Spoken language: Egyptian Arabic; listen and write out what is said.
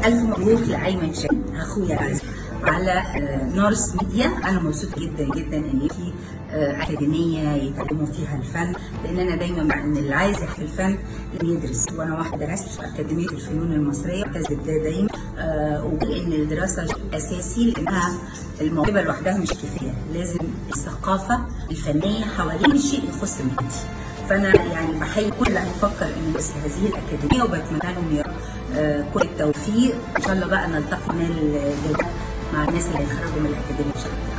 الف مبروك لايمن شاهين اخويا العزيز على آه، نورس ميديا انا مبسوطه جدا جدا ان في آه، اكاديميه يتعلموا فيها الفن لان انا دايما مع ان اللي عايز يحفظ الفن اللي يدرس وانا واحده درست في اكاديميه الفنون المصريه كذب ده دايما آه، وبقول ان الدراسه شيء اساسي لانها الموهبه لوحدها مش كفايه لازم الثقافه الفنيه حوالين الشيء يخص مهنتي فانا يعني بحيي كل اللي هيفكر انه يدرس هذه الاكاديميه وبتمنى لهم يا رب آه، كل التوفيق ان شاء الله بقى نلتقي من الجديد مع الناس اللي هيتخرجوا من الاكاديميه ان شاء الله